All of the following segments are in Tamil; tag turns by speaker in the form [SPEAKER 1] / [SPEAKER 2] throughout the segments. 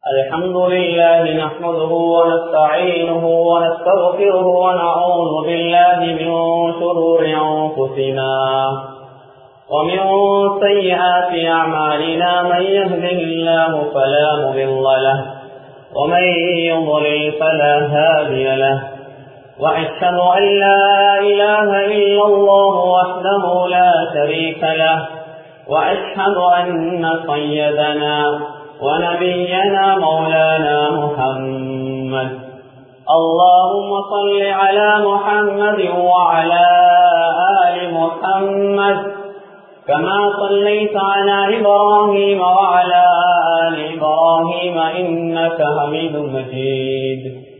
[SPEAKER 1] الحمد لله نحمده ونستعينه ونستغفره ونعوذ بالله من شرور أنفسنا ومن سيئات أعمالنا من يهده الله فلا مضل له ومن يضلل فلا هادي له وأشهد أن لا إله إلا الله وحده لا شريك له وأشهد أن سيدنا ونبينا مولانا محمد اللهم صل على محمد وعلى آل محمد كما صليت على إبراهيم وعلى آل إبراهيم إنك حميد مجيد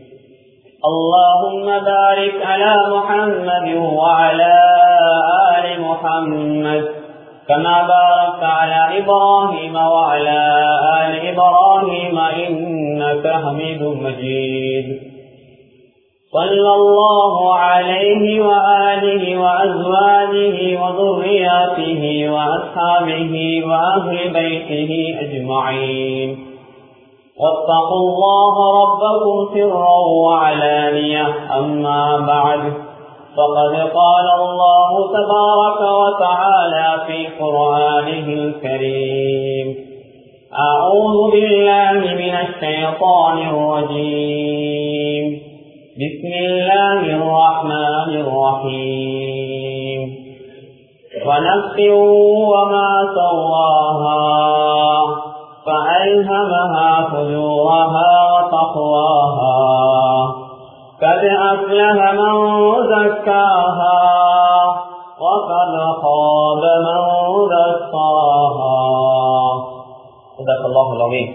[SPEAKER 1] اللهم بارك على محمد وعلى آل محمد كما باركت على إبراهيم وعلى آل إبراهيم إنك حميد مجيد صلى الله عليه وآله وأزواجه وذرياته وأصحابه وأهل بيته أجمعين واتقوا الله ربكم سرا وعلانية أما بعد فقد قال الله تبارك وتعالى في قرآنه الكريم أعوذ بالله من الشيطان الرجيم بسم الله الرحمن الرحيم ونفس وما سواها فألهمها فجورها وتقواها قد أفلح من زكاها وقد خاب من دساها صدق الله العظيم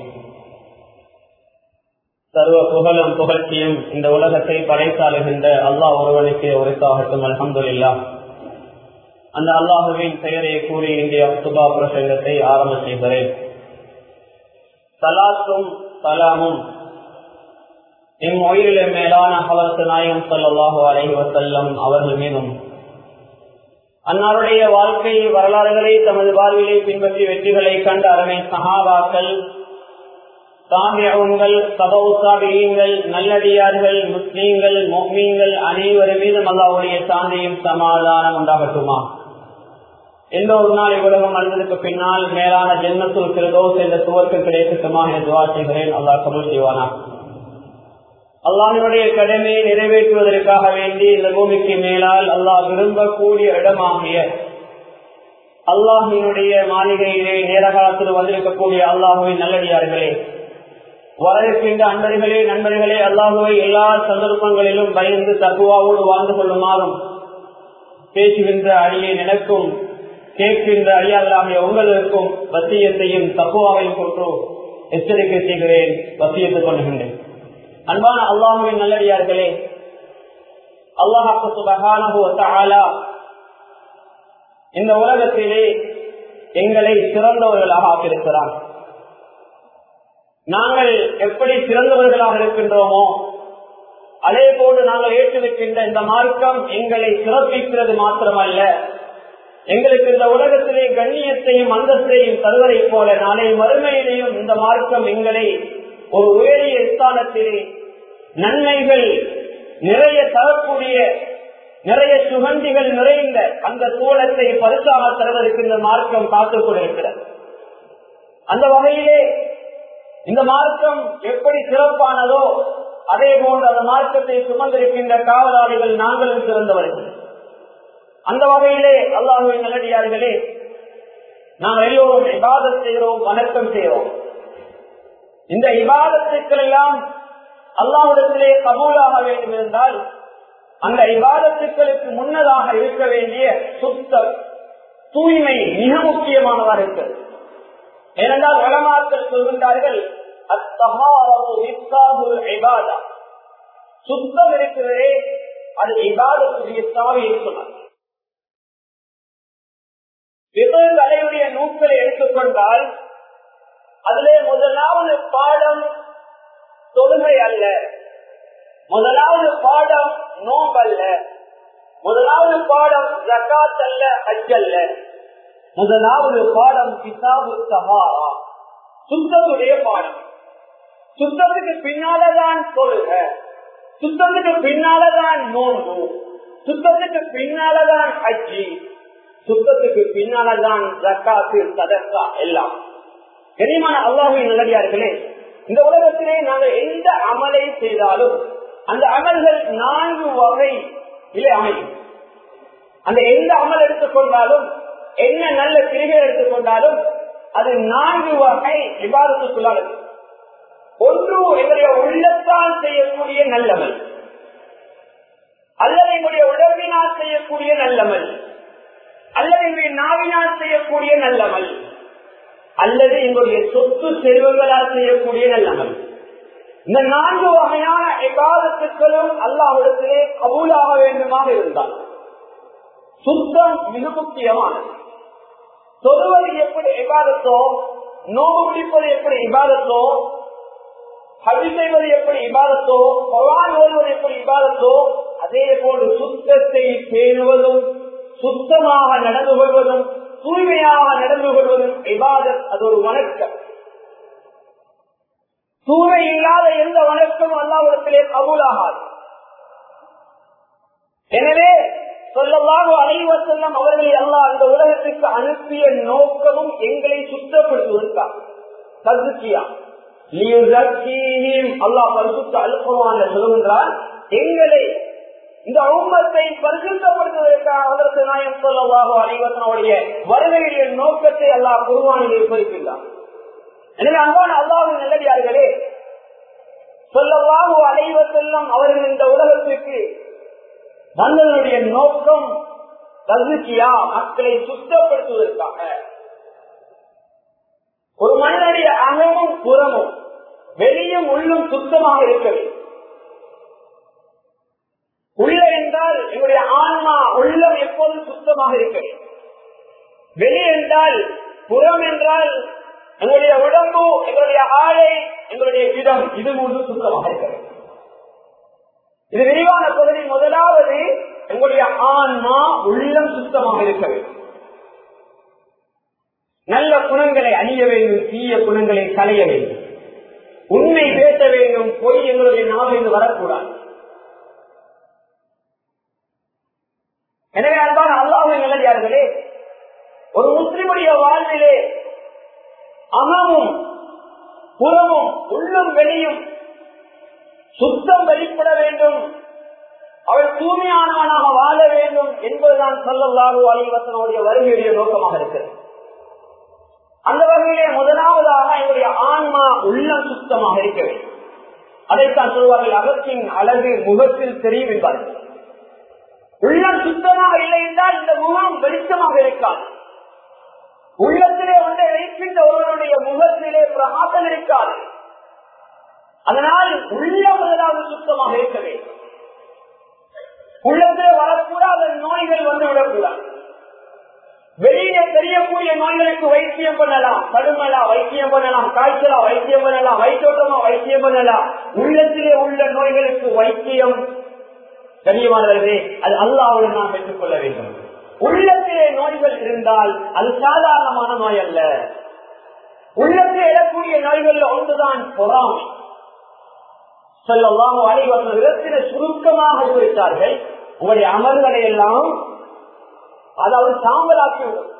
[SPEAKER 1] சர்வ புகழும் புகழ்ச்சியும் இந்த உலகத்தை படைத்தாளுகின்ற அல்லாஹ் ஒருவனுக்கு உரைத்தாகட்டும் அலமதுல்லா அந்த அல்லாஹுவின் பெயரை கூறி இந்திய சுபா பிரசங்கத்தை ஆரம்ப செய்கிறேன் சலாத்தும் சலாமும் எம் உயிரிலே மேலான அவரது நாயகம் சல்லாஹூ அலஹி வசல்லம் அவர்கள் மீதும் அன்னாருடைய வாழ்க்கை வரலாறுகளை தமது வாழ்விலை பின்பற்றி வெற்றிகளை கண்ட அரணை சஹாபாக்கள் தாமியங்கள் சபவுசாபியங்கள் நல்லடியார்கள் முஸ்லீம்கள் மொம்மீன்கள் அனைவரும் மீதும் அல்லாவுடைய சாந்தியும் சமாதானம் உண்டாகட்டுமா எந்த ஒரு நாள் இவ்வுலகம் அழுந்ததுக்கு பின்னால் மேலான ஜென்மத்துல் கிருதோஸ் என்ற சுவர்க்கு கிடைக்கட்டுமா என துவா செய்கிறேன் அல்லா கபூல் செய்வானா அல்லாஹினுடைய கடமையை நிறைவேற்றுவதற்காக வேண்டி இந்த பூமிக்கு மேலால் அல்லாஹ் விரும்பக்கூடிய இடமாகிய அல்லாஹினுடைய மாளிகையிலே நேரகாலத்தில் வந்திருக்கக்கூடிய அல்லாஹுவின் நல்லடியார்களே வரவிருக்கின்ற அன்பர்களே நண்பர்களே அல்லாஹுவை எல்லா சந்தர்ப்பங்களிலும் பயந்து தகுவாவோடு வாழ்ந்து கொள்ளுமாறும் பேசுகின்ற அழியை நினைக்கும் கேட்கின்ற அழியாதலாகிய உங்களுக்கும் வசியத்தையும் தக்குவாவையும் கொண்டு எச்சரிக்கை செய்கிறேன் வசியத்தை கொள்கின்றேன் அன்பான அல்லாஹுவின் நல்லடியார்களே அல்லாஹாலா இந்த உலகத்திலே எங்களை சிறந்தவர்களாக ஆக்கியிருக்கிறான் நாங்கள் எப்படி சிறந்தவர்களாக இருக்கின்றோமோ அதே போன்று நாங்கள் ஏற்றிருக்கின்ற இந்த மார்க்கம் எங்களை சிறப்பிக்கிறது மாத்திரமல்ல எங்களுக்கு இந்த உலகத்திலே கண்ணியத்தையும் அந்தஸ்தையும் தருவதை போல நாளை மறுமையிலேயும் இந்த மார்க்கம் எங்களை ஒரு உயரிய ஸ்தானத்திலே நன்மைகள் நிறைய தரக்கூடிய நிறைய சுகந்திகள் நிறைந்த அந்த சூழத்தை பரிசாக தருவதற்கு இந்த மார்க்கம் காத்துக் கொண்டிருக்கிறது அந்த வகையிலே இந்த மார்க்கம் எப்படி சிறப்பானதோ அதே போன்று அந்த மார்க்கத்தை சுமந்திருக்கின்ற காவலாளிகள் நாங்களும் சிறந்தவர்கள் அந்த வகையிலே அல்லாஹுவின் நல்லடியார்களே நாங்கள் எல்லோரும் இபாதம் செய்கிறோம் வணக்கம் செய்கிறோம் இந்த இபாதத்துக்கள் எல்லாம் அல்லாஹிடத்திலே கபூலாக வேண்டும் என்றால் அந்த இபாதத்துக்களுக்கு முன்னதாக இருக்க வேண்டிய சுத்த தூய்மை மிக முக்கியமானதாக இருக்கிறது ஏனென்றால் வளமாக்கள் சொல்கின்றார்கள் சுத்தம் இருக்கிறதே அது இபாதத்துடைய சாவியை சொன்னார் விபத்து அலையுடைய நூல்களை எடுத்துக்கொண்டால் அதிலே முதலாவது பாடம் தொழுகை அல்ல முதலாவது பாடம் நோம்பல்ல முதலாவது பாடம் ஜக்காத் அல்ல ஹஜ் அல்ல முதலாவது பாடம் கிதாபு சஹாரா சுத்தத்துடைய பாடம் சுத்தத்துக்கு பின்னாலதான் சொல்லுக சுத்தத்துக்கு பின்னாலதான் நோன்பு சுத்தத்துக்கு பின்னாலதான் அஜி சுத்தத்துக்கு பின்னாலதான் ஜக்காத்து சதக்கா எல்லாம் கனிமான அல்லாஹின் நல்லடியார்களே இந்த உலகத்திலே நாங்கள் எந்த அமலை செய்தாலும் அந்த அமல்கள் நான்கு வகை இல்லை அமையும் அந்த எந்த அமல் எடுத்துக்கொண்டாலும் என்ன நல்ல கிரிகள் எடுத்துக்கொண்டாலும் அது நான்கு வகை விவாதத்துக்குள்ளானது ஒன்று எங்களுடைய உள்ளத்தால் செய்யக்கூடிய நல்லமல் அல்லது எங்களுடைய உடம்பினால் செய்யக்கூடிய நல்லமல் அல்லது எங்களுடைய நாவினால் செய்யக்கூடிய நல்லமல் அல்லது எங்களுடைய சொத்து செல்வங்களால் செய்யக்கூடிய நல்லமல் இந்த நான்கு வகையான எகாதத்துக்களும் அல்லாவிடத்திலே கபூலாக வேண்டுமாக இருந்தால் சுத்தம் மிக முக்கியமானது தொழுவது எப்படி இபாதத்தோ நோவு பிடிப்பது எப்படி இபாதத்தோ ஹஜி செய்வது எப்படி இபாதத்தோ பவான் ஓடுவது எப்படி இபாதத்தோ அதே போன்று சுத்தத்தை பேணுவதும் சுத்தமாக நடந்து கொள்வதும் தூய்மையாக நடந்து கொள்வதும் இபாதத் அது ஒரு வணக்கம் தூய்மை இல்லாத எந்த வணக்கம் அல்லாவிடத்திலே கபூலாகாது எனவே சொல்லலாக அனைவசல்லம் அவர்களை அல்லா அந்த உலகத்துக்கு அனுப்பிய நோக்கமும் எங்களை சுத்தப்படுத்துவதற்காக தகுதியா அல்லா பரிசுத்த அழுப்பமான சொல்லுகின்றார் எங்களை இந்த உம்மத்தை பரிசுத்தப்படுத்துவதற்காக அதற்கு நாயம் சொல்லவாக அனைவசனுடைய வருகையுடைய நோக்கத்தை அல்லாஹ் குருவானில் இருப்பதற்கின்றார் எனவே அன்பான அல்லாவின் நல்லடியார்களே சொல்லவாக அனைவசெல்லாம் அவர்கள் இந்த உலகத்திற்கு வந்ததனுடைய நோக்கம் தகுதியா மக்களை சுத்தப்படுத்துவதற்காக ஒரு மனிதனுடைய அகமும் புறமும் வெளியும் உள்ளும் சுத்தமாக இருக்க வேண்டும் உள்ள என்றால் எங்களுடைய ஆன்மா உள்ளம் எப்போதும் சுத்தமாக இருக்க வேண்டும் வெளி என்றால் புறம் என்றால் எங்களுடைய உடம்பு எங்களுடைய ஆடை எங்களுடைய இடம் இது முழு சுத்தமாக இருக்க வேண்டும் இது விரிவான பகுதி முதலாவது எங்களுடைய ஆன்மா உள்ளம் சுத்தமாக இருக்க வேண்டும் நல்ல குணங்களை அணிய வேண்டும் தீய குணங்களை களைய வேண்டும் உண்மை பேச வேண்டும் பொய் எங்களுடைய நாவிலிருந்து வரக்கூடாது எனவே அன்பான அல்லாஹின் நிலையார்களே ஒரு முஸ்லிமுடைய வாழ்விலே அகமும் புறமும் உள்ளும் வெளியும் சுத்தம் வெளிப்பட வேண்டும் அவள் தூய்மையானவனாக வாழ வேண்டும் என்பதுதான் சொல்லல்லாஹு அலிவசனுடைய வருகையுடைய நோக்கமாக இருக்கிறது அந்த வகையிலே முதலாவதாக எங்களுடைய ஆன்மா உள்ளம் சுத்தமாக இருக்க வேண்டும் அதைத்தான் சொல்வார்கள் அகத்தின் அழகு முகத்தில் தெரியும் என்பார்கள் உள்ளம் சுத்தமாக இல்லை என்றால் இந்த முகம் வெளிச்சமாக இருக்காது உள்ளத்திலே ஒன்றை வைக்கின்ற ஒருவருடைய முகத்திலே பிரகாசம் இருக்காது அதனால் உள்ள முதலாவது சுத்தமாக இருக்க வேண்டும் உள்ளத்திலே வரக்கூடாத நோய்கள் வந்து விடக்கூடாது வெளியே தெரியக்கூடிய நோய்களுக்கு வைத்தியம் பண்ணலாம் தடுமலா வைத்தியம் பண்ணலாம் காய்ச்சலா வைத்தியம் பண்ணலாம் வயிற்றோட்டமா வைத்தியம் பண்ணலாம் உள்ளத்திலே உள்ள நோய்களுக்கு வைத்தியம் கண்ணியமானவர்களே அது அல்லாவுடன் நாம் பெற்றுக் கொள்ள வேண்டும் உள்ளத்திலே நோய்கள் இருந்தால் அது சாதாரணமான நோய் அல்ல உள்ளத்தில் எழக்கூடிய நோய்கள் ஒன்றுதான் பொறாமை சொல்லலாம் அனைவர்கள் சுருக்கமாக விவரித்தார்கள் உங்களுடைய அமல்களை எல்லாம் அதாவது சாம்பலாக்கி விடும்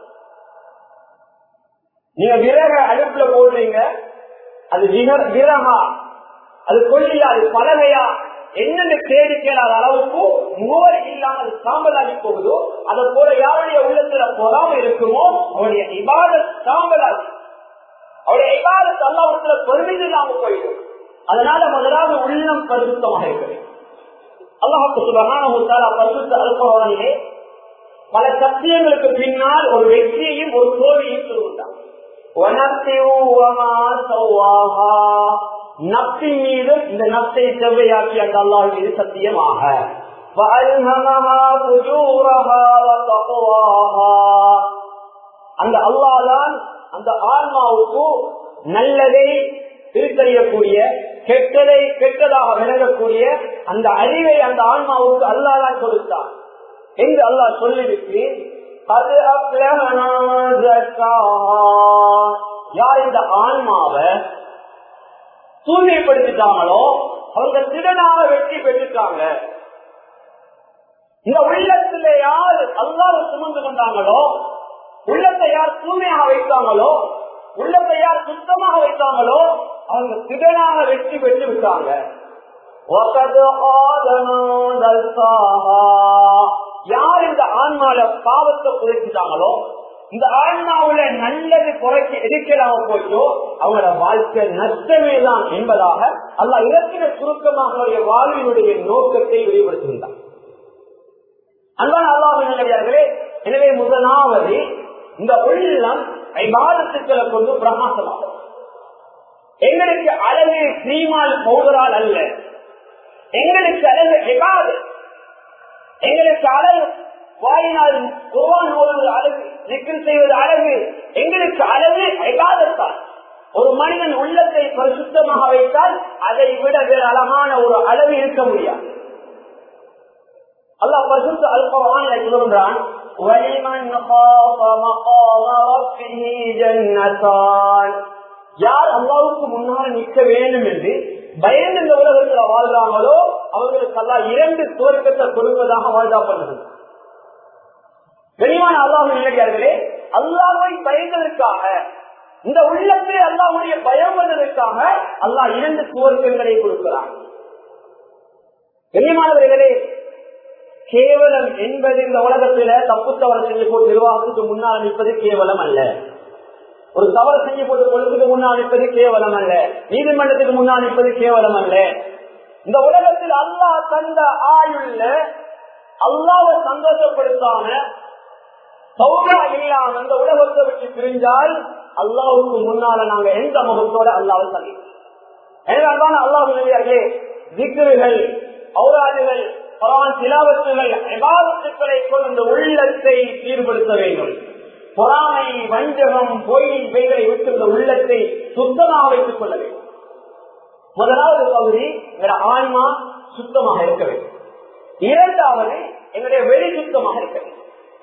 [SPEAKER 1] நீங்க விறக அடுப்புல போடுறீங்க அது விறகா அது கொல்லியா அது பலகையா என்னென்ன தேடி கேளாத அளவுக்கு முகவரி இல்லாம அது சாம்பலாகி போகுதோ அதை போல யாருடைய உள்ளத்துல பொறாம இருக்குமோ அவருடைய இபாத சாம்பலாகி அவருடைய இபாதத் அல்லாவிடத்துல பெருமிது இல்லாம போயிடும் அதனால முதலாவது உள்ளம் பரிசுத்தமாக இருக்கிறது அல்லாஹுக்கு சுபகான பரிசுத்த அல்பவானிலே பல சத்தியங்களுக்கு பின்னால் ஒரு வெற்றியையும் ஒரு தோல்வியையும் சொல்லுகிறார் நப்பின் மீது இந்த நப்சை செவ்வையாக்கி அந்த அல்லாஹ் மீது சத்தியமாக அந்த அல்லாதான் அந்த ஆன்மாவுக்கு நல்லதை திருத்தறியக்கூடிய கெட்டதை கெட்டதாக விளங்கக்கூடிய அந்த அறிவை அந்த ஆன்மாவுக்கு அல்லாதான் கொடுத்தான் என்று அல்லாஹ் சொல்லிவிட்டு அது யார் இந்த ஆன்மாவை தூய்மைப்படுத்திட்டாங்களோ அவங்க திடனாக வெற்றி பெற்றுட்டாங்க இந்த உள்ளத்துல யார் அல்லாத சுமந்து கொண்டாங்களோ உள்ளத்தை யார் தூய்மையாக வைத்தாங்களோ உள்ளத்தை யார் சுத்தமாக வைத்தாங்களோ அவங்க திடனாக வெற்றி பெற்று விட்டாங்க யார் இந்த ஆன்மால பாவத்தை குறைச்சிட்டாங்களோ இந்த ஆன்மாவுல நல்லது குறைக்க எதிர்க்கலாம போச்சோ அவங்களோட வாழ்க்கை நஷ்டமே தான் என்பதாக அல்ல இலக்கின சுருக்கமாக வாழ்வினுடைய நோக்கத்தை வெளிப்படுத்துகின்றார் அன்பான அல்லாஹ் நிலையார்களே எனவே முதலாவது இந்த உள்ளம் ஐபாதத்துக்களை கொண்டு பிரகாசமாகும் எங்களுக்கு அழகு ஸ்ரீமால் பௌதரால் அல்ல எங்களுக்கு அழகு எகாது எங்களுக்கு அழகு வாயினால் குர்வான் ஓடுவது அழகு சிக்கல் செய்வது அழகு எங்களுக்கு அழகு எகாதத்தான் ஒரு மனிதன் உள்ளத்தை பரிசுத்தமாக வைத்தால் அதை விட வேறு அழகான ஒரு அளவு இருக்க முடியாது அல்லாஹ் பரிசுத்த அல்பவான் சொல்கின்றான் யார் அல்லாவுக்கு முன்னால் நிற்க வேண்டும் என்று பயந்து இந்த உலகத்தில் வாழ்றாங்களோ அவர்களுக்கு எல்லாம் இரண்டு துவக்கத்தை கொடுப்பதாக வாழ்தாப்படுகிறது வெளியான அல்லாஹ் நிலையார்களே அல்லாவை பயந்ததற்காக இந்த உள்ளத்தில் அல்லாவுடைய பயம் வந்ததற்காக அல்லாஹ் இரண்டு துவக்கங்களை கொடுக்கிறான் கண்ணியமானவர்களே கேவலம் என்பது இந்த உலகத்தில தப்பு தவறு செஞ்சு போட்டு நிர்வாகத்துக்கு முன்னால் நிற்பது கேவலம் அல்ல ஒரு தவறு செஞ்சு போட்டு கொள்ளுக்கு முன்னால் நிற்பது கேவலம் அல்ல நீதிமன்றத்துக்கு முன்னால் நிற்பது கேவலம் அல்ல இந்த உலகத்தில் அல்லாஹ் தந்த ஆயுள்ள அல்லாவை சந்தோஷப்படுத்தாம சௌகா இல்லாம இந்த உலகத்தை விட்டு பிரிஞ்சால் அல்லாவுக்கு முன்னால நாங்க எந்த முகத்தோட அல்லாவை சந்தி எனவே அன்பான அல்லாஹ் நிலையார்களே திக்ருகள் ஔராதுகள் பரவான் சிலாவத்துகள் விவாதத்துக்களை கொண்டு உள்ளத்தை சீர்படுத்த வேண்டும் பொறாமை வஞ்சகம் பொய் இவைகளை விட்டு இந்த உள்ளத்தை சுத்தமாக வைத்துக் கொள்ள வேண்டும் முதலாவது பகுதி எங்களுடைய ஆன்மா சுத்தமாக இருக்க வேண்டும் இரண்டாவது எங்களுடைய வெளி சுத்தமாக இருக்க வேண்டும்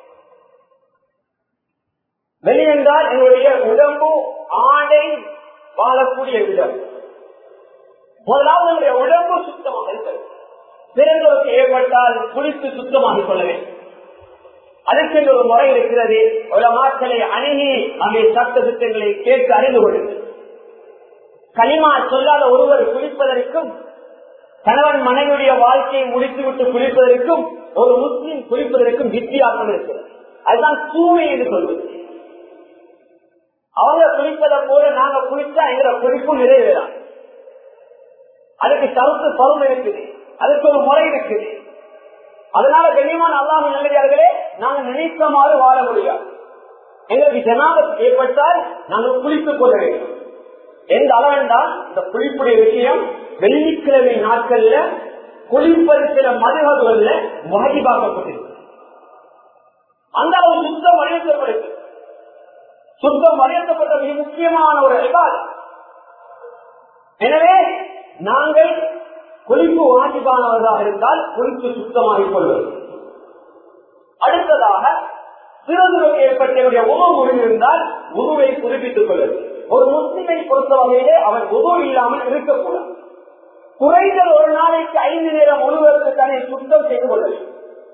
[SPEAKER 1] வெளி என்றால் எங்களுடைய உடம்பு ஆடை வாழக்கூடிய இடம் முதலாவது எங்களுடைய உடம்பு சுத்தமாக இருக்க வேண்டும் பிறந்தவருக்கு ஏற்பட்டால் குளித்து சுத்தமாகிக் கொள்ள வேண்டும் அதற்கென்று ஒரு முறை இருக்கிறது உலமாக்களை அணுகி அங்கே சட்ட திட்டங்களை கேட்டு அறிந்து கொள்ளுங்கள் களிமா சொல்லாத ஒருவர் குளிப்பதற்கும் கணவன் மனைவியுடைய வாழ்க்கையை முடித்துவிட்டு குளிப்பதற்கும் ஒரு முஸ்லீம் குளிப்பதற்கும் வித்தியாசம் இருக்கிறது அதுதான் தூய்மை என்று சொல்வது அவங்க குளிப்பதை போல நாங்க குளிச்சா எங்கிற குளிப்பு நிறைவேறாம் அதுக்கு சவுத்து பருவம் இருக்குது அதுக்கு ஒரு முறை இருக்குது அதனால கண்ணியமான அல்லாம நல்லதார்களே நாங்க நினைத்தமாறு வாழ முடியாது எங்களுக்கு ஜனாபத் ஏற்பட்டால் நாங்கள் குளித்துக் கொள்ள வேண்டும் எந்த அளவென்றால் இந்த குளிப்புடைய விஷயம் வெள்ளிக்கிழமை நாட்கள்ல குளிப்பது சில மதுகள்ல வாஜிபாக்கப்பட்டிருக்கு அந்த அளவு சுத்தம் வலியுறுத்தப்படுது சுத்தம் வலியுறுத்தப்பட்ட மிக முக்கியமான ஒரு விவாதம் எனவே நாங்கள் குளிப்பு வாஜிபானவர்களாக இருந்தால் குளிப்பு சுத்தமாகிக் கொள்வது அடுத்ததாக சிறுதுறவு ஏற்பட்டவருடைய உணவு முடிந்திருந்தால் உருவை புதுப்பித்துக் கொள்வது ஒரு முஸ்லிமை பொறுத்த வகையிலே அவன் உதவு இல்லாமல் இருக்கக்கூடாது குறைந்தது ஒரு நாளைக்கு ஐந்து நேரம் உருவதற்கு தன்னை சுத்தம் செய்து கொள்ள வேண்டும்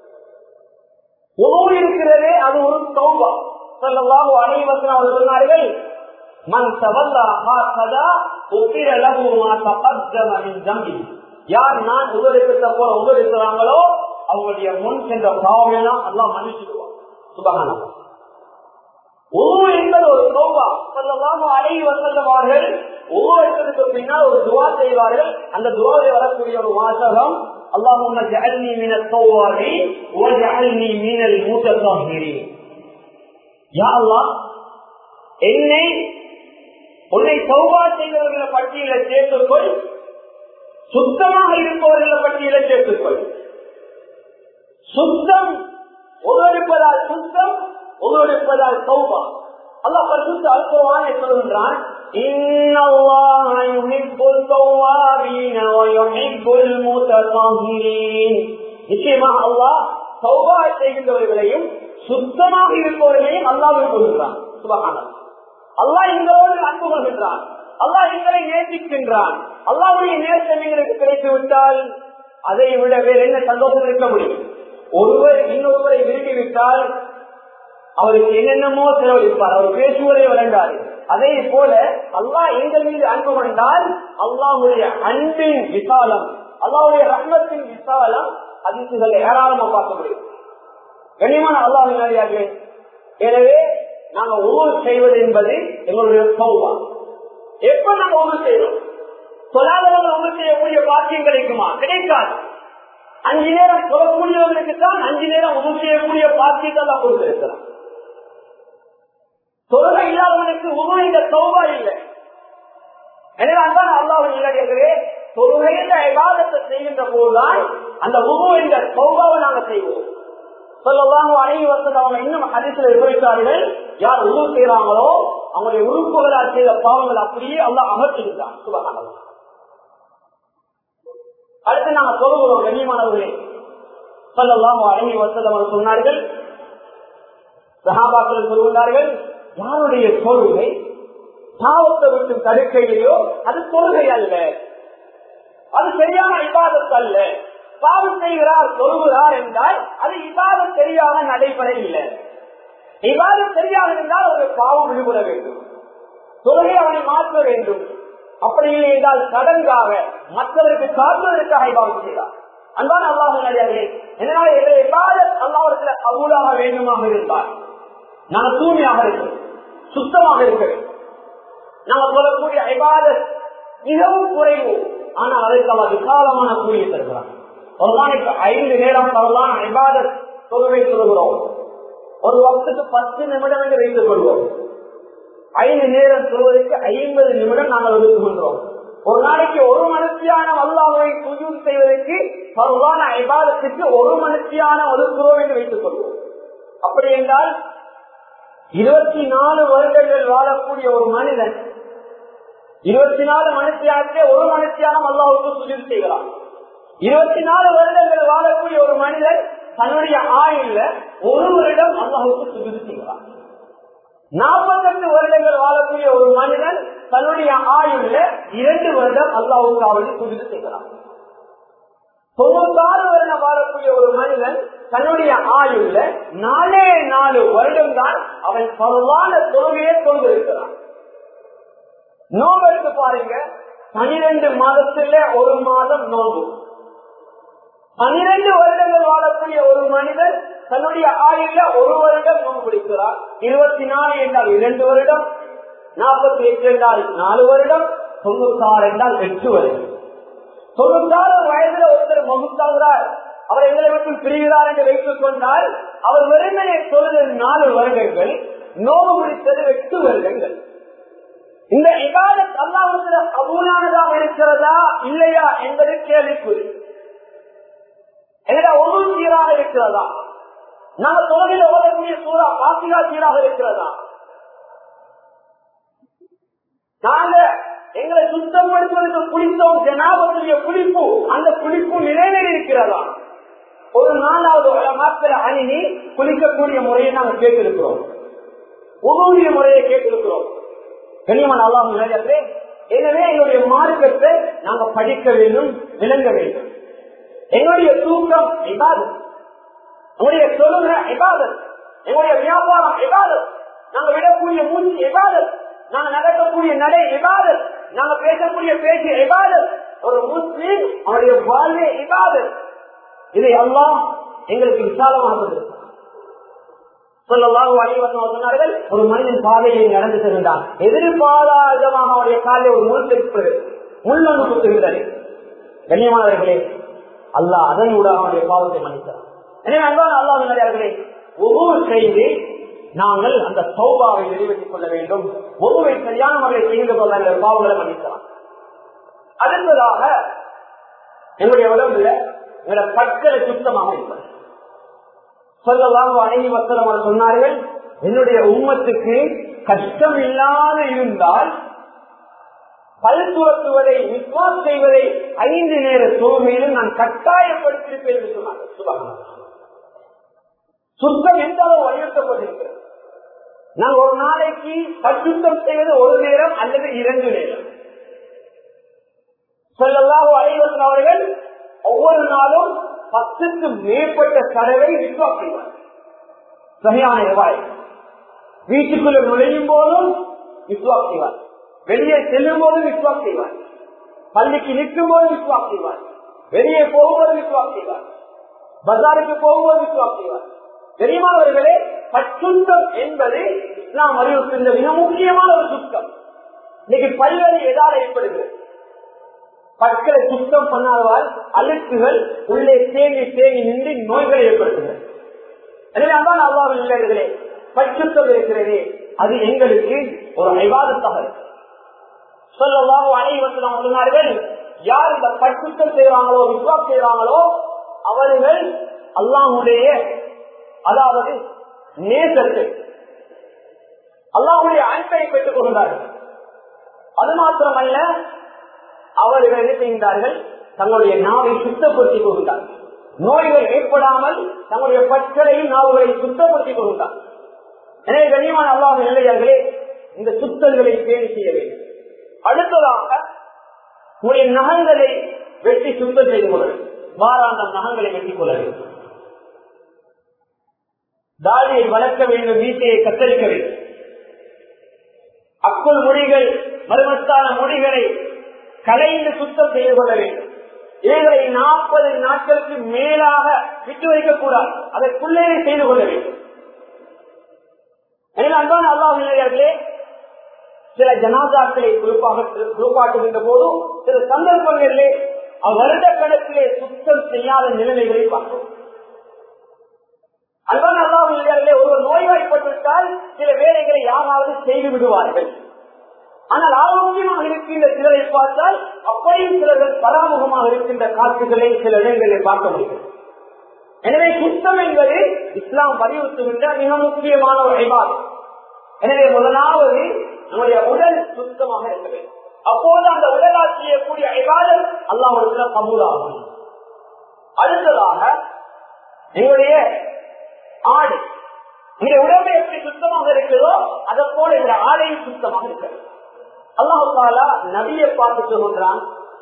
[SPEAKER 1] உணவு இருக்கிறதே அது ஒரு சௌபா சொல்லலாம் அனைவசன் அவர் சொன்னார்கள் மண் சவல்லா ஹாசதா உப்பிர லகுமா தபத்தமின் ஜம்பி யார் நான் உபரித்த போல உபரிக்கிறாங்களோ அவங்களுடைய முன் சென்ற பாவமெல்லாம் எல்லாம் மன்னிச்சுடுவான் சுபகானம் உருவ என்பது ஒரு சோபா சொல்லலாம் அழகி வசல்லம் அவர்கள் உருவெடுத்ததுக்கு பின்னால் ஒரு துவா செய்வார்கள் அந்த துவாவில் வரக்கூடிய ஒரு வாசகம் اللهم اجعلني من التوابين واجعلني من المتطهرين يا الله என்னை உன்னை சௌபா செய்தவர்களை பட்டியல சேர்த்துக்கொள் சுத்தமாக இருப்பவர்களை பட்டியல சேர்த்துக்கொள் சுத்தம் உதவிப்பதால் சுத்தம் உதவிப்பதால் சௌபா அல்லாஹ் பரிசுத்த அல்பவானை சொல்கின்றான் إن الله يحب التوابين ويحب المتطهرين நிச்சயமாக அல்லாஹ் சௌபா செய்கின்றவர்களையும் சுத்தமாக இருப்பவர்களையும் அல்லாஹ் கொள்கிறான் சுபகான அல்லாஹ் எங்களோடு அன்பு கொள்கின்றான் அல்லாஹ் எங்களை நேசிக்கின்றான் அல்லாவுடைய நேசம் எங்களுக்கு கிடைத்து விட்டால் அதை விட வேற என்ன சந்தோஷம் இருக்க முடியும் ஒருவர் இன்னொருவரை விரும்பிவிட்டால் அவருக்கு என்னென்னமோ செலவழிப்பார் அவர் பேசுவதை வழங்காது அதே போல அல்லாஹ் எங்கள் மீது அன்பு கொண்டால் அல்லாஹுடைய அன்பின் விசாலம் அல்லாவுடைய ரத்னத்தின் விசாலம் அதிர்ச்சிகளை ஏராளமா பார்க்க முடியும் கண்ணியமான அல்லாஹ் எனவே நாங்க ஒவ்வொரு செய்வது என்பது எங்களுடைய சௌபா எப்ப நம்ம ஒன்று செய்யறோம் சொல்லாதவர்கள் ஒன்று செய்யக்கூடிய பாக்கியம் கிடைக்குமா கிடைக்காது அஞ்சு நேரம் சொல்லக்கூடியவர்களுக்கு தான் அஞ்சு நேரம் உதவி செய்யக்கூடிய பாக்கியத்தை எல்லாம் கொடுத்திருக்கிறான் தொழுகை இல்லாதவனுக்கு உணவு இந்த சௌபா இல்லை எனவே அதான் அல்லாவின் இளைஞர்களே தொழுகைன்ற விவாதத்தை செய்கின்ற போதுதான் அந்த உணவு என்ற சௌபாவை நாங்க செய்வோம் சொல்லலாம் அணைவி வசதி அவங்க இன்னும் அதிசல விவரித்தார்கள் யார் உணவு செய்யறாங்களோ அவங்களுடைய உறுப்புகளால் செய்த பாவங்கள் அப்படியே அல்ல அகற்றிருந்தான் சுபகானது அடுத்து நாங்க சொல்லுகிறோம் கண்ணியமானவர்களே சொல்லலாம் அணைவி வசதி அவர் சொன்னார்கள் சகாபாக்கள் சொல்லுகிறார்கள் யாருடைய தொழுகை பாவத்தை விட்டு தடுக்கையிலையோ அது தொழுகை அல்ல அது சரியான இபாதத் அல்ல பாவம் செய்கிறார் சொல்லுகிறார் என்றால் அது இபாதம் சரியாக நடைபெற இல்லை இபாதம் சரியாக இருந்தால் ஒரு பாவம் விடுபட வேண்டும் தொழுகை அவனை மாற்ற வேண்டும் அப்படி இல்லை என்றால் சடங்காக மற்றவருக்கு சார்ந்ததற்காக இபாதம் செய்தார் அன்பான அல்லாஹ் நடிகார்கள் என்னால் இபாதத் அல்லாவிடத்தில் அபூலாக வேண்டுமாக இருந்தால் நாங்கள் தூய்மையாக இருக்கிறோம் சுத்தமாக இருக்க வேண்டும் நாங்கள் சொல்லக்கூடிய ஐபாதத் மிகவும் குறைவு ஆனால் அதற்கு அவர் விசாலமான கூலியை தருகிறார் ஒரு நாளைக்கு ஐந்து நேரம் பரவான ஐபாதத் தொழுவை சொல்லுகிறோம் ஒரு வருஷத்துக்கு பத்து நிமிடம் என்று வைத்துக் கொள்வோம் ஐந்து நேரம் சொல்வதற்கு ஐம்பது நிமிடம் நாங்கள் ஒதுக்குகின்றோம் ஒரு நாளைக்கு ஒரு மனுஷியான அல்லாஹை சுஜூன் செய்வதற்கு பருவான ஐபாதத்துக்கு ஒரு மனுஷியான ஒதுக்குறோம் என்று வைத்துக் கொள்வோம் அப்படி என்றால் இருபத்தி நாலு வருடங்கள் வாழக்கூடிய ஒரு மனிதன் இருபத்தி நாலு மனுஷியானே ஒரு மனுஷியானம் அல்லாவுக்கு சுஜூன் செய்கிறான் இருபத்தி நாலு வருடங்கள் வாழக்கூடிய ஒரு மனிதன் தன்னுடைய ஆயுள்ல ஒரு வருடம் அல்லாஹுக்கு சுஜூன் செய்கிறான் நாற்பத்தெட்டு வருடங்கள் வாழக்கூடிய ஒரு மனிதன் தன்னுடைய ஆயுள்ல இரண்டு வருடம் அல்லாவுக்காவது சுஜூன் செய்கிறான் தொண்ணூத்தாறு வருடம் வாழக்கூடிய ஒரு மனிதன் தன்னுடைய ஆயுள்ல நாலே நாலு வருடம் தான் அவன் பரவான தொழுகையை கொண்டிருக்கிறான் நோம்பு எடுத்து பாருங்க பனிரெண்டு மாதத்துல ஒரு மாதம் நோம்பு பனிரெண்டு வருடங்கள் வாழக்கூடிய ஒரு மனிதன் தன்னுடைய ஆயுள்ல ஒரு வருடம் நோம்பு பிடிக்கிறார் இருபத்தி நாலு என்றால் இரண்டு வருடம் நாற்பத்தி எட்டு என்றால் நாலு வருடம் தொண்ணூத்தாறு என்றால் எட்டு வருடம் தொண்ணூத்தாறு வயதுல ஒருத்தர் மகுத்தாகிறார் அவர் எங்களை விட்டு பிரிகிறார் என்று வைத்துக் கொண்டால் அவர் வெறுமனே சொல்வது நாலு வருடங்கள் நோவு முடித்தது எட்டு வருடங்கள் இந்த இபாதத் அல்லாவுக்கு அபூலானதாக இருக்கிறதா இல்லையா என்பது கேள்விக்குறி எங்களை ஒரு சீராக இருக்கிறதா நாங்கள் தொழில ஓடக்கூடிய சூறா பாசிகா சீராக இருக்கிறதா நாங்க எங்களை சுத்தம் படுத்துவதற்கு குளித்தோம் ஜனாபத்துடைய குளிப்பு அந்த குளிப்பு நிறைவேறி இருக்கிறதா ஒரு நாலாவது மாத்திர அணினி குளிக்கக்கூடிய முறையை நாங்கள் கேட்டிருக்கிறோம் உதவிய முறையை கேட்டிருக்கிறோம் கண்ணியமான அல்லாஹ் நிலையத்திலே எனவே எங்களுடைய மார்க்கத்தை நாங்க படிக்க வேண்டும் விளங்க வேண்டும் எங்களுடைய தூக்கம் இபாதத் எங்களுடைய தொழுக இபாதத் எங்களுடைய வியாபாரம் இபாதத் நாங்க விடக்கூடிய மூச்சு இபாதத் நாங்க நடக்கக்கூடிய நடை இபாதத் நாங்க பேசக்கூடிய பேச்சு இபாதத் ஒரு முஸ்லீம் அவருடைய வாழ்வே இபாதத் இதை அல்லாஹ் எங்களுக்கு விசாலமாக சொல்லலாம் சொன்னார்கள் ஒரு மனிதன் பாதையை நடந்து சென்றான் எதிர்பாராதமாக அவருடைய காலையில் ஒரு முள் தெரிப்பது முள்ளொன்று குத்துகின்றது கண்ணியமானவர்களே அல்லாஹ் அதன் ஊடாக அவருடைய பாவத்தை மன்னித்தார் எனவே அன்பான அல்லாஹ் நிறையார்களே ஒவ்வொரு செய்தி நாங்கள் அந்த சௌபாவை நிறைவேற்றிக் கொள்ள வேண்டும் ஒருவை சரியான முறையில் செய்கின்ற போது அந்த பாவங்களை மன்னிக்கலாம் அடுத்ததாக என்னுடைய உடம்புல எங்களுடைய பற்களை சுத்தமாக இருப்பது சொல்லலாம் அணைவி வசலம் சொன்னார்கள் என்னுடைய உம்மத்துக்கு கஷ்டம் இல்லாத இருந்தால் பல் துவக்குவதை விஸ்வாஸ் செய்வதை ஐந்து நேர தோல்மையிலும் நான் கட்டாயப்படுத்தியிருப்பேன் என்று சொன்னார்கள் சுபகான சுத்தம் எந்த அளவு வலியுறுத்தப்பட்டிருக்கிறது நான் ஒரு நாளைக்கு பச்சுத்தம் செய்வது ஒரு நேரம் அல்லது இரண்டு நேரம் சொல்லலாம் அனைவரும் அவர்கள் ஒவ்வொரு நாளும் பத்துக்கு மேற்பட்ட தடவை விஸ்வாஸ் செய்வார் சரியான ரூபாய் வீட்டுக்குள்ள நுழையும் போதும் விஸ்வாஸ் செய்வார் வெளியே செல்லும் போதும் விஸ்வாஸ் செய்வார் பள்ளிக்கு நிற்கும் போது விஸ்வாஸ் செய்வார் வெளியே போகும்போது விஸ்வாஸ் செய்வார் பஜாருக்கு போகும்போது விஸ்வாஸ் செய்வார் தெரியுமானவர்களே பச்சுத்தம் என்பது இஸ்லாம் அறிவுறுத்துகின்ற மிக முக்கியமான ஒரு சுத்தம் இன்னைக்கு பல்வேறு எதால் ஏற்படுகிறது பற்களை சுத்தம் பண்ணாதவால் அழுக்குகள் உள்ளே தேங்கி தேங்கி நின்று நோய்களை ஏற்படுத்துகிறது எனவே அதான் அவ்வாறு இல்லைகளே பச்சுத்தம் இருக்கிறதே அது எங்களுக்கு ஒரு ஐவாதத்தாக இருக்கு சொல்லவாக அனைவரும் சொன்னார்கள் யார் இந்த பச்சுத்தம் செய்யறாங்களோ விஸ்வாஸ் செய்யறாங்களோ அவர்கள் அல்லாஹுடைய அதாவது நேசத்தை அல்லாஹுடைய அன்பை பெற்றுக் கொண்டார்கள் அது மாத்திரமல்ல அவர்கள் என்ன செய்கின்றார்கள் தங்களுடைய நாவை சுத்தப்படுத்திக் கொண்டார்கள் நோய்கள் ஏற்படாமல் தங்களுடைய பற்களையும் நாவுகளை சுத்தப்படுத்திக் கொண்டார் எனவே கண்ணியமான அல்லாஹ் நிலையர்களே இந்த சுத்தங்களை பேணி செய்ய வேண்டும் அடுத்ததாக உங்களுடைய நகங்களை வெட்டி சுத்தம் செய்து கொள்ள வேண்டும் வாராந்தம் நகங்களை வெட்டிக் கொள்ள வேண்டும் தாடியை வளர்க்க வேண்டும் வீட்டையை கத்தரிக்க வேண்டும் அக்குள் முடிகள் மருமத்தான முடிகளை கலைந்து சுத்தம் செய்து கொள்ள வேண்டும் இவைகளை நாற்பது நாட்களுக்கு மேலாக விட்டு வைக்கக்கூடாது அதற்குள்ளே செய்து கொள்ள வேண்டும் எனவே அன்பான அல்லாஹ் நிலையர்களே சில ஜனாதாக்களை குறிப்பாக குறிப்பாட்டுகின்ற போதும் சில சந்தர்ப்பங்களிலே வருட கணக்கிலே சுத்தம் செய்யாத நிலைமைகளை பார்க்கிறோம் அன்பான அல்லாஹ் நிலையர்களே ஒரு நோய்வாய்ப்பட்டுவிட்டால் சில வேலைகளை யாராவது செய்து விடுவார்கள் ஆனால் ஆரோக்கியமாக இருக்கின்ற சிலரை பார்த்தால் அப்படியும் சிலர்கள் பராமுகமாக இருக்கின்ற காட்சிகளை சில இடங்களில் பார்க்க முடியும் எனவே சுத்தம் என்பது இஸ்லாம் வலியுறுத்துகின்ற மிக முக்கியமான ஒரு ஐபாதம் எனவே முதலாவது நம்முடைய உடல் சுத்தமாக இருக்க வேண்டும் அப்போது அந்த உடலால் செய்யக்கூடிய ஐபாதம் அல்லாஹ் கபூலாகும் அடுத்ததாக எங்களுடைய ஆடை இந்த உடம்பு எப்படி சுத்தமாக இருக்கிறதோ அதை போல இந்த ஆடையும் சுத்தமாக இருக்கிறது அல்லாஹு தாலா நபியை பார்த்து சொல்கிறான்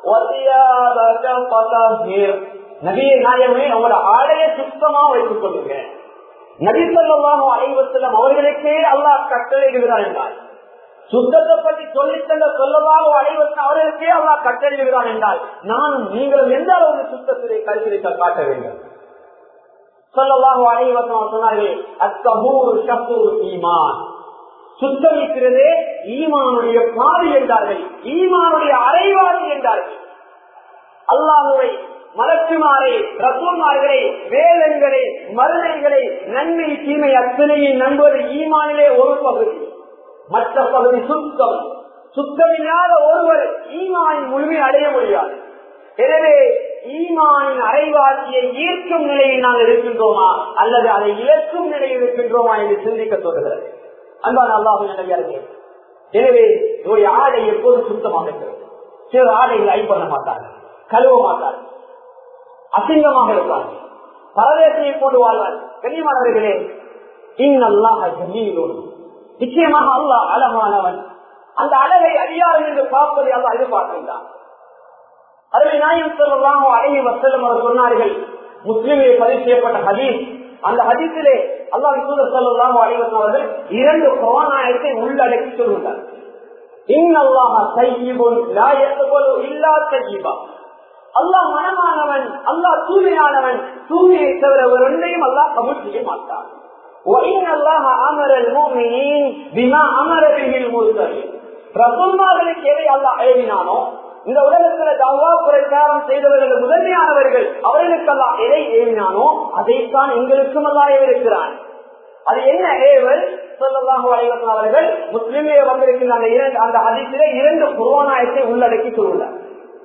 [SPEAKER 1] நபியை நாயகமே அவங்களோட ஆடையை சுத்தமா வைத்துக் கொள்ளுங்க நபி சொல்லாமோ அனைவசலம் அவர்களுக்கே அல்லாஹ் கட்டளைகிறான் என்றால் சுத்தத்தை பற்றி சொல்லித்தந்த சொல்லவாக அனைவசம் அவர்களுக்கே அல்லாஹ் கட்டளைகிறான் என்றால் நானும் நீங்களும் எந்த அளவுக்கு சுத்தத்திலே கருத்திருக்க காட்ட வேண்டும் சொல்லவாக அனைவசம் சொன்னார்கள் அத்தபூர் ஷப்பூர் ஈமான் சுத்தமிக்கிறதே ஈமானுடைய பாதி என்றார்கள் ஈமானுடைய அரைவாதி என்றார்கள் அல்லாஹுவை மலக்குமாரை ரசூமார்களை வேதங்களை மருதைகளை நன்மை தீமை அத்தனையும் நண்பது ஈமானிலே ஒரு பகுதி மற்ற பகுதி சுத்தம் சுத்தமில்லாத ஒருவர் ஈமானின் முழுமை அடைய முடியாது எனவே ஈமானின் அரைவாசியை ஈர்க்கும் நிலையில் நாங்கள் இருக்கின்றோமா அல்லது அதை இழக்கும் நிலையில் இருக்கின்றோமா என்று சிந்திக்க சொல்கிறது அன்பான அல்லாஹு நிலையார்கள் எனவே இவருடைய ஆடை எப்போதும் சுத்தமாக இருக்கிறது சில ஆடைகள் ஐ பண்ண மாட்டார்கள் கழுவ மாட்டார்கள் அசிங்கமாக இருப்பார்கள் பரதேசையை கொண்டு வாழ்வார் கண்ணியமானவர்களே இன்னல்லாக ஜமீலோடு நிச்சயமாக அல்லாஹ் அழகானவன் அந்த அழகை அறியாமல் என்று பார்ப்பதை அல்லாஹ் எதிர்பார்க்கின்றான் அதுவே நாயம் சொல்லலாம் அழகி வசலம் அவர் சொன்னார்கள் முஸ்லிமில் பதிவு செய்யப்பட்ட ஹதீஸ் அந்த ஹதீஸிலே அல்லாஹ் சூதர் சொல்லலாம் அழைவசம் அவர்கள் இரண்டு புராணாயத்தை உள்ளடக்கி சொல்லுகிறார் இன்னல்லாஹ சையிபுன் லா யக்பலு இல்லா சையிபா அல்லாஹ் மனமானவன் அல்லாஹ் தூய்மையானவன் தூய்மையை தவிர ஒரு ஒன்றையும் அல்லாஹ் கபூல் செய்ய மாட்டான் وإن الله أمر المؤمنين بما أمر به المرسلين ரசூல்மார்களுக்கு எதை அல்லாஹ் எழுதினானோ இந்த உலகத்துல தவா பிரச்சாரம் செய்தவர்கள் முதன்மையானவர்கள் அவர்களுக்கெல்லாம் எதை ஏவினானோ அதைத்தான் எங்களுக்கும் அல்லா ஏவிருக்கிறான் அது என்ன ஏவல் சொல்லலாம் அலைவசம் அவர்கள் முஸ்லிமே வந்திருக்கின்ற அந்த இரண்டு அந்த அதிசில இரண்டு குருவானாயத்தை உள்ளடக்கி சொல்லுள்ளார்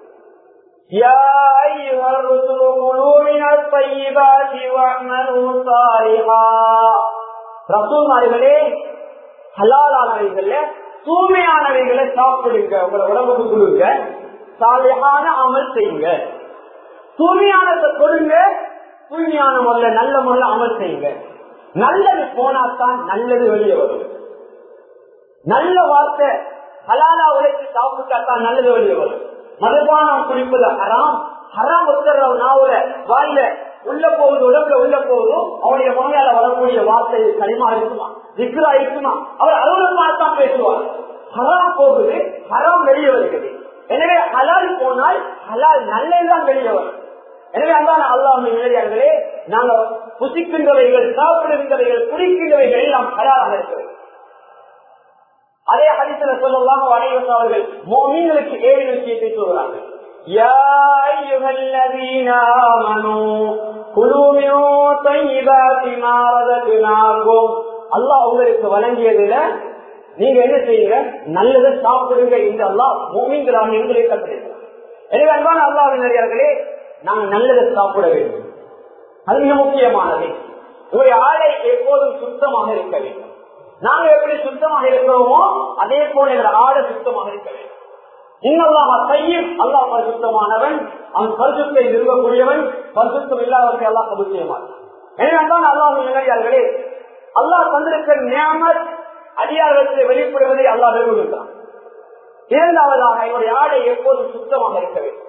[SPEAKER 1] يا أيها الرسل كلوا من الطيبات واعملوا صالحا ரசூல்மார்களே ஹலாலானவைகள்ல தூய்மையானவைகளை சாப்பிடுங்க உங்களை உடம்புக்கு கொடுங்க சாலையான அமல் செய்யுங்க தூய்மையானதை கொடுங்க தூய்மையான முறையில நல்ல முறையில அமல் செய்யுங்க நல்லது போனாத்தான் நல்லது வெளியே வரும் நல்ல வார்த்தை ஹலாலா உழைத்து சாப்பிட்டாத்தான் நல்லது வெளியே வரும் மதுபானம் குடிப்பது ஹராம் ஹராம் ஒருத்தர் நாவுல வாயில உள்ள போகுது உடம்புல உள்ள போகுதும் அவருடைய மொழியால வரக்கூடிய வார்த்தை களிமா இருக்குமா திக்ரா இருக்குமா அவர் அலுவலகமாகத்தான் பேசுவார் ஹராம் போகுது ஹராம் வெளியே வருகிறது எனவே ஹலால் போனால் ஹலால் நல்லதுதான் வெளியே வரும் எனவே அதான் அல்லாஹ் நிலையார்களே நாங்கள் புசிக்கின்றவைகள் சாப்பிடுகின்றவைகள் குடிக்கின்றவைகள் எல்லாம் ஹலாலாக இருக்கிறது அதே ஹரிசன சொல்லலாம் அனைவரும் அவர்கள் மோமீன்களுக்கு ஏழு விஷயத்தை சொல்கிறார்கள் يا أيها الذين آمنوا كلوا من طيبات ما رزقناكم அல்லாஹ் உங்களுக்கு வழங்கியதுல நீங்க என்ன செய்யுங்க நல்லதை சாப்பிடுங்க என்று அல்லாஹ் மோமீன்களாக எங்களை கற்றுக்கிறார் எனவே அன்பான அல்லாவினர்களே நாங்கள் நல்லதை சாப்பிட வேண்டும் அது மிக முக்கியமானது உங்களுடைய ஆடை எப்போதும் சுத்தமாக இருக்க வேண்டும் நாங்க எப்படி சுத்தமாக இருக்கிறோமோ அதே போல எங்களோட ஆடை சுத்தமாக இருக்க வேண்டும் இன்னல்லாம கையில் அல்லாஹ் பரிசுத்தமானவன் அவன் பரிசுத்தை நிறுவக்கூடியவன் பரிசுத்தம் இல்லாதவற்றை எல்லாம் கபூல் செய்ய மாட்டான் எனவே தான் அல்லாஹ் நிலையார்களே அல்லாஹ் தந்திருக்கிற நியமத் அதிகாரத்தை வெளிப்படுவதை அல்லாஹ் விரும்புகின்றான் இரண்டாவதாக என்னுடைய ஆடை எப்போதும் சுத்தமாக இருக்க வேண்டும்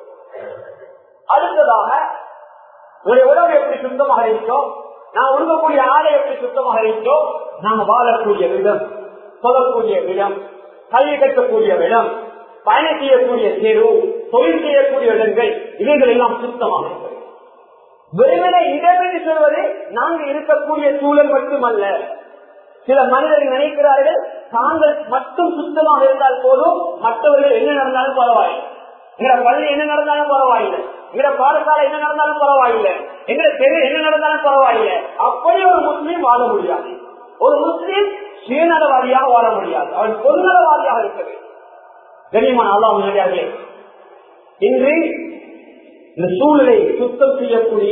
[SPEAKER 1] அடுத்ததாக உங்களுடைய உடம்பு எப்படி சுத்தமாக இருக்கோ நான் உருவக்கூடிய ஆடை எப்படி சுத்தமாக இருக்கோ நாங்க வாழக்கூடிய விதம் சொல்லக்கூடிய விதம் கல்வி கட்டக்கூடிய விதம் பயணம் செய்யக்கூடிய தெரு தொழில் செய்யக்கூடிய இடங்கள் இவைகள் எல்லாம் சுத்தமாக இருக்கிறது வெறுமனை இடம் என்று சொல்வது நாங்கள் இருக்கக்கூடிய சூழல் மட்டுமல்ல சில மனிதர்கள் நினைக்கிறார்கள் தாங்கள் மட்டும் சுத்தமாக இருந்தால் போதும் மற்றவர்கள் என்ன நடந்தாலும் பரவாயில்லை எங்கட பள்ளி என்ன நடந்தாலும் பரவாயில்லை எங்கட பாடசாலை என்ன நடந்தாலும் பரவாயில்லை எங்கட தெரு என்ன நடந்தாலும் பரவாயில்லை அப்படி ஒரு முஸ்லீம் வாழ முடியாது ஒரு முஸ்லீம் சுயநலவாதியாக வாழ முடியாது அவன் பொதுநலவாதியாக இருக்க வேண்டும் கண்ணியமான அல்லா முன்னாடியாகவே இன்று இந்த சூழலை சுத்தம் செய்யக்கூடிய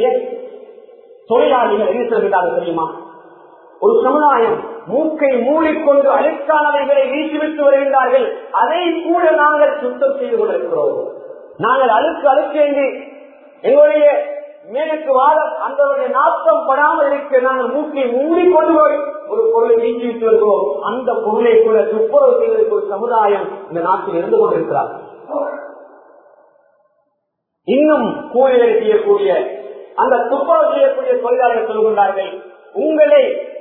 [SPEAKER 1] தொழிலாளிகள் என்ன சொல்கிறார்கள் தெரியுமா ஒரு சமுதாயம் மூக்கை மூடிக்கொண்டு அழுக்கானவைகளை வீசிவிட்டு வருகின்றார்கள் அதை கூட நாங்கள் சுத்தம் செய்து கொண்டிருக்கிறோம் நாங்கள் அழுக்கு அழுக்கு என்று எங்களுடைய மேலுக்கு வாதம் அந்த நாட்டம் படாமல் இருக்க நாங்கள் மூக்கை மூடிக்கொண்டு போய் ஒரு பொருளை வீசிவிட்டு வருகிறோம் அந்த பொருளை கூட துப்புரவு செய்வதற்கு ஒரு சமுதாயம் இந்த நாட்டில் இருந்து கொண்டிருக்கிறார் இன்னும் கூலிகளை செய்யக்கூடிய அந்த துப்புரவு செய்யக்கூடிய தொழிலாளர்கள் சொல்கின்றார்கள் உங்களை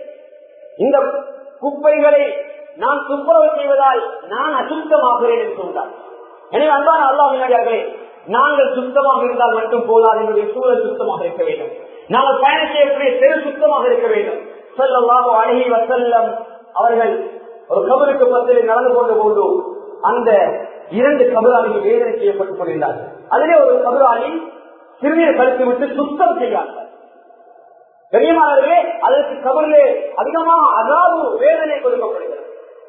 [SPEAKER 1] இந்த குப்பைகளை நான் துப்புரவு செய்வதால் நான் அசுத்தமாகிறேன் என்று சொன்னார் எனவே அன்பான அல்லாஹ் விளையாடுகளே நாங்கள் சுத்தமாக இருந்தால் மட்டும் போதாது என்னுடைய சூழல் சுத்தமாக இருக்க வேண்டும் நாங்கள் பயணம் செய்யக்கூடிய தெரு சுத்தமாக இருக்க வேண்டும் சொல்லலாம் அழகி வசல்லம் அவர்கள் ஒரு கபருக்கு பத்தில் நடந்து கொண்ட போது அந்த இரண்டு கபராளிகள் வேதனை செய்யப்பட்டுக் கொண்டிருந்தார்கள் அதிலே ஒரு கபராளி சிறுநீர் கழித்து விட்டு சுத்தம் செய்யார்கள் கண்ணியமானவர்களே அதற்கு கபரிலே அதிகமாக அதாவது வேதனை கொடுக்கப்படுகிறது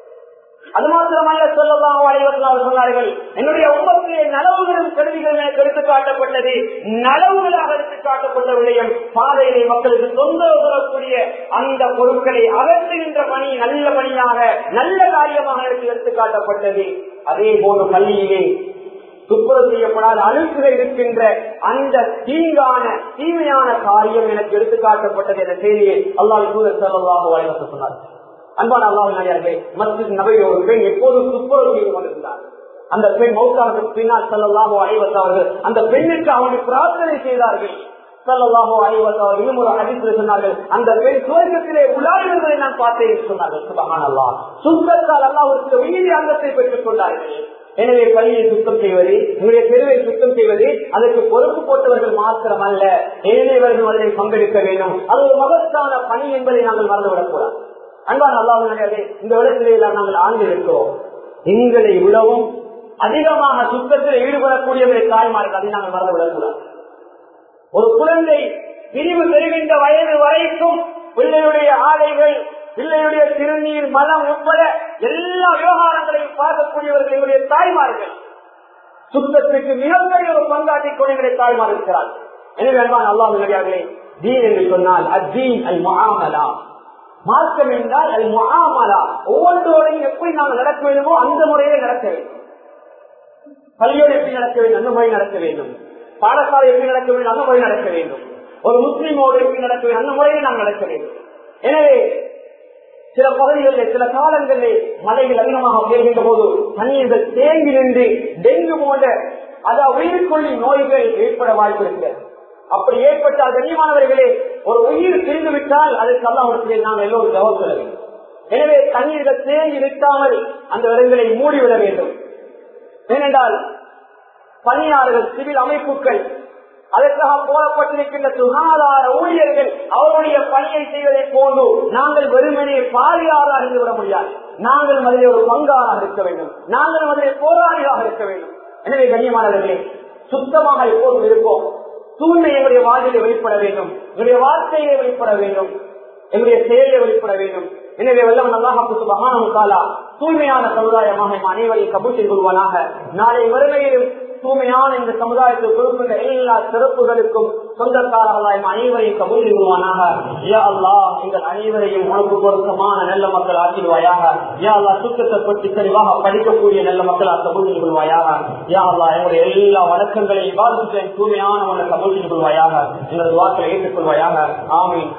[SPEAKER 1] அது மாத்திரமல்ல சொல்லலாம் அனைவர்கள் சொன்னார்கள் என்னுடைய உண்மத்திலே நலவுகளும் கருவிகள் எனக்கு எடுத்து காட்டப்பட்டது நலவுகளாக எடுத்து காட்டப்பட்ட விடயம் பாதையிலே மக்களுக்கு தொந்தரவு தரக்கூடிய அந்த பொருட்களை அகற்றுகின்ற பணி நல்ல பணியாக நல்ல காரியமாக எனக்கு எடுத்து காட்டப்பட்டது அதே போல பள்ளியிலே துப்புரவு செய்யப்படாத அழுக்குகள் இருக்கின்ற அந்த தீங்கான தீமையான காரியம் எனக்கு எடுத்து காட்டப்பட்டது என்ற செய்தியை அல்லாஹ் தூதர் செல்லவாக வழங்க சொன்னார் அன்பான அல்லாஹே மஸ்ஜித் நபைய ஒரு பெண் எப்போதும் துப்புரவு செய்து கொண்டிருந்தார் அந்த பெண் மௌத்தாக பின்னால் செல்லலாமோ அனைவத்து அவர்கள் அந்த பெண்ணுக்கு அவனுக்கு பிரார்த்தனை செய்தார்கள் செல்லலாமோ அனைவத்து அவர் இன்னும் ஒரு அதிர்ச்சி சொன்னார்கள் அந்த பெண் சுவர்க்கத்திலே உலாடுவதை நான் பார்த்தேன் என்று சொன்னார்கள் சுபகான் அல்லா சுத்தத்தால் அல்லா ஒரு சில உயிரி அங்கத்தை பெற்றுக் கொண்டார்கள் எனவே பள்ளியை சுத்தம் செய்வது உங்களுடைய தெருவை சுத்தம் செய்வது அதற்கு பொறுப்பு போட்டவர்கள் மாத்திரம் அல்ல ஏழைவர்கள் அதில் பங்கெடுக்க வேண்டும் அது ஒரு மகத்தான பணி என்பதை நாங்கள் மறந்துவிடக் கூடாது அன்பான அல்லாஹ் இந்த இடத்திலே எல்லாம் நாங்கள் ஆண்கள் இருக்கிறோம் எங்களை விடவும் அதிகமாக சுத்தத்தில் ஈடுபடக்கூடியவரை தாய்மார்கள் அதை நாங்கள் மறந்துவிடக் கூடாது ஒரு குழந்தை பிரிவு பெறுகின்ற வயது வரைக்கும் பிள்ளையுடைய ஆடைகள் பிள்ளையுடைய திருநீர் மலம் உட்பட எல்லா விவகாரங்களையும் பார்க்கக்கூடியவர்கள் எங்களுடைய தாய்மார்கள் சுத்தத்துக்கு மிகப்பெரிய ஒரு பங்காற்றிக் கொள்கிற தாய்மார் இருக்கிறார் எனவே அன்பான் அல்லாஹ் நடிகார்களே தீன் என்று சொன்னால் அத்தீன் அல் மகாமலா மார்க்கம் என்றால் அல் மகாமலா ஒவ்வொன்றோடையும் எப்படி நாம் நடக்க வேண்டுமோ அந்த முறையிலே நடக்க வேண்டும் பள்ளியோடு எப்படி நடக்க வேண்டும் அந்த முறை நடக்க வேண்டும் பாடசாலை எப்படி நடக்க வேண்டும் அந்த முறை நடக்க வேண்டும் ஒரு முஸ்லீமோடு எப்படி நடக்க வேண்டும் அந்த முறையில் நாம் நடக்க வேண்டும் எனவே சில பகுதிகளில் சில காலங்களில் மழைகள் அதிகமாக பெய்கின்ற போது தண்ணீர்கள் தேங்கி நின்று டெங்கு போன்ற அதாவது உயிருக்குள்ளி நோய்கள் ஏற்பட வாய்ப்பு இருக்கிறது அப்படி ஏற்பட்டால் கண்ணியமானவர்களே ஒரு உயிர் பிரிந்து விட்டால் அதற்கு அல்லாஹிடத்திலே நாம் எல்லோரும் கவனம் கொள்ள வேண்டும் எனவே தண்ணீர்கள் தேங்கி நிற்காமல் அந்த இடங்களை மூடிவிட வேண்டும் ஏனென்றால் பணியாளர்கள் சிவில் அமைப்புகள் அதற்காக போடப்பட்டிருக்கின்ற சுகாதார ஊழியர்கள் அவருடைய பணியை செய்வதை போன்று நாங்கள் வெறுமனே பாரியாராக இருந்து விட முடியாது நாங்கள் அதிலே ஒரு பங்காளாக இருக்க வேண்டும் நாங்கள் அதிலே போராளியாக இருக்க வேண்டும் எனவே கண்ணியமானவர்களே சுத்தமாக எப்போதும் இருப்போம் தூய்மை எங்களுடைய வாழ்விலே வெளிப்பட வேண்டும் எங்களுடைய வார்த்தையிலே வெளிப்பட வேண்டும் எங்களுடைய செயலிலே வெளிப்பட வேண்டும் எனவே வெள்ளம் நல்லாக தூய்மையான சமுதாயமாக நம் அனைவரையும் கபூல் செய்து கொள்வானாக நாளை வறுமையிலும் தூய்மையான இந்த சமுதாயத்தில் கொடுக்கின்ற எல்லா சிறப்புகளுக்கும் சொந்தக்காரர்களாய் அனைவரையும் கபூல் செய்வானாக யா அல்லா எங்கள் அனைவரையும் உனக்கு பொருத்தமான நல்ல மக்கள் ஆக்கிடுவாயாக யா அல்லா சுத்தத்தை பற்றி தெளிவாக படிக்கக்கூடிய நல்ல மக்களாக கபூல் செய்து கொள்வாயாக யா அல்லா எங்களுடைய எல்லா வழக்கங்களையும் பாதித்த தூய்மையான உன்னை கபூல் செய்து கொள்வாயாக எங்களது வாக்களை ஏற்றுக்கொள்வாயாக ஆமீன்